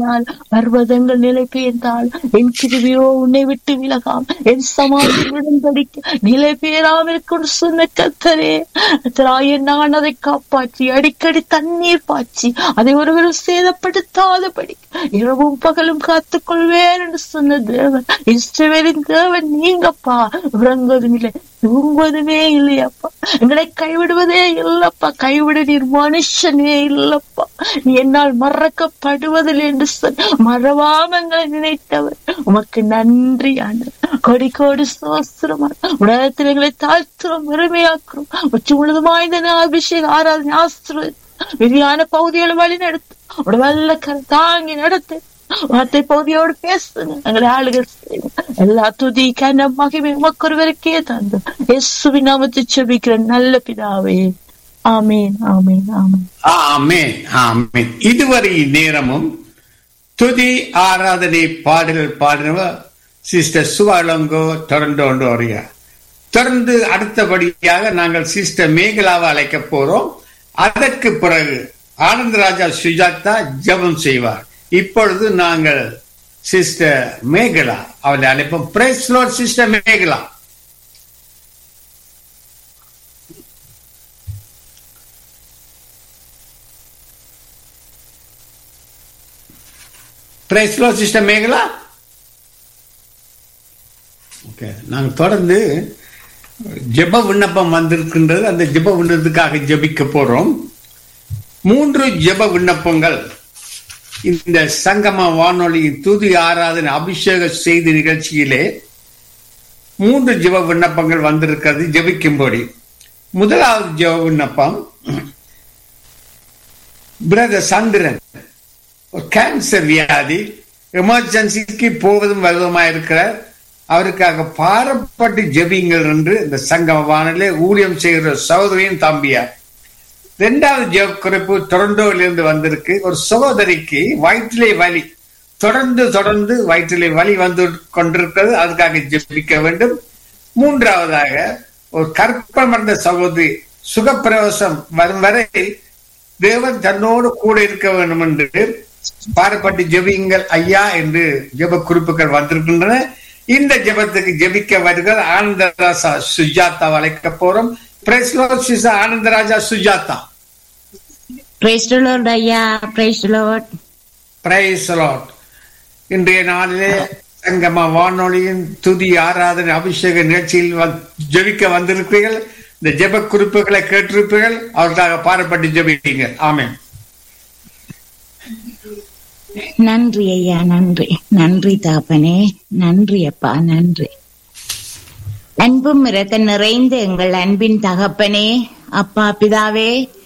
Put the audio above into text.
ஆனால் பர்வதங்கள் நிலை பெயர்ந்தால் என் கிருவியோ உன்னை விட்டு விலகாம் என் சமாதி உடன்படிக்க நிலை பெயராமல் கொண்டு சொன்ன கத்தரே கர்த்தராகிய நான் அதை காப்பாற்றி அடிக்கடி தண்ணீர் பாய்ச்சி அதை ஒருவரும் சேதப்படுத்தாதபடி இரவும் பகலும் காத்துக் கொள்வேன் என்று சொன்ன தேவன் இஸ்ரவேலின் தேவன் நீங்கப்பா உறங்குவதும் இல்லை தூங்குவதுமே இல்லையப்பா எங்களை கைவிடுவதே இல்லப்பா கைவிட நீர் மனுஷனே இல்லப்பா நீ என்னால் மறக்கப்படுவதில்லை என்று சொன்ன மறவாம எங்களை நினைத்தவர் உமக்கு நன்றி ஆண்டு கொடி கோடி சோஸ்திரமா உலகத்தில் எங்களை தாழ்த்துறோம் பெருமையாக்குறோம் உச்சி முழுதுமாய் இந்த அபிஷேக ஆராதனை ஆசிரியர் விரியான பகுதிகளை வழி நடத்து உட வல்ல கரை தாங்கி நடத்து வார்த்தை பகுதியோடு பேசுங்க எங்களை ஆளுகள் செய்யுங்க. எல்லா துதி கன மகிமை உமக்கொருவருக்கே தந்து இயேசுவின் நாமத்தை செபிக்கிற நல்ல பிதாவே ஆமேன் ஆமேன் ஆமேன் ஆமென் ஆமென் இதுவரை நேரமும் துதி ஆராதனை பாடல்கள் பாடினவர் சிஸ்டர் சுவாலங்கோ தொடர்ந்து வருகிறார் தொடர்ந்து அடுத்தபடியாக நாங்கள் சிஸ்டர் மேகலாவை அழைக்க போறோம் அதற்கு பிறகு ஆனந்தராஜா சுஜாதா ஜெபம் செய்வார் இப்பொழுது நாங்கள் சிஸ்டர் மேகலா அவளை அழைப்போம் praise Lord sister Megala praise Lord sister Megala okay நாங்கள் தொடர்ந்து ஜெப விண்ணப்பம் வந்திருக்கின்றது அந்த ஜெப விண்ணப்பத்துக்காக ஜெபிக்க போறோம் மூன்று ஜெப விண்ணப்பங்கள் இந்த சங்கம வானொலியின் துதி ஆராதனை அபிஷேக செய்தி நிகழ்ச்சியிலே மூன்று ஜெப விண்ணப்பங்கள் வந்திருக்கிறது ஜெபிக்கும்படி முதலாவது ஜெப விண்ணப்பம் பிரதர் சந்திரன் ஒரு கேன்சர் வியாதி எமர்ஜென்சிக்கு போவதும் வருவதுமா இருக்கிறார் அவருக்காக பாரப்பட்டு ஜெபிங்கள் என்று இந்த சங்கம வானிலே ஊழியம் செய்கிற சகோதரியின் தம்பியார் இரண்டாவது ஜெப குறிப்பு டொரண்டோவிலிருந்து வந்திருக்கு ஒரு சகோதரிக்கு வயிற்றிலே வலி தொடர்ந்து தொடர்ந்து வயிற்றிலே வலி வந்து கொண்டிருக்கிறது அதுக்காக ஜெபிக்க வேண்டும் மூன்றாவதாக ஒரு கற்பமர்ந்த சகோதரி சுகப்பிரவேசம் வரும் வரை தேவன் தன்னோடு கூட இருக்க வேண்டும் என்று பாரப்பட்டு ஜெபியுங்கள் ஐயா என்று ஜெப குறிப்புகள் வந்திருக்கின்றன இந்த ஜெபத்துக்கு ஜெபிக்க வருகிற ஆனந்தராஜா சுஜாதா அழைக்க போறோம் Praise Lord, Sister Anandaraja Sujatha Praise the Lord, ஐயா Praise the Lord. Praise Lord இன்றைய நாளிலே சங்கம வானொலியின் துதி ஆராதனை அபிஷேக நிகழ்ச்சியில் வந்து- ஜெபிக்க வந்திருப்பீர்கள் இந்த ஜெப குறிப்புகளை கேட்டிருப்பீர்கள் அவருக்காக பாரப்பட்டு ஜெபிப்பீங்கள் ஆமென் நன்றி ஐயா நன்றி நன்றி தாப்பனே நன்றி அப்பா நன்றி அன்பும் இரக்க நிறைந்த எங்கள் அன்பின் தகப்பனே அப்பா பிதாவே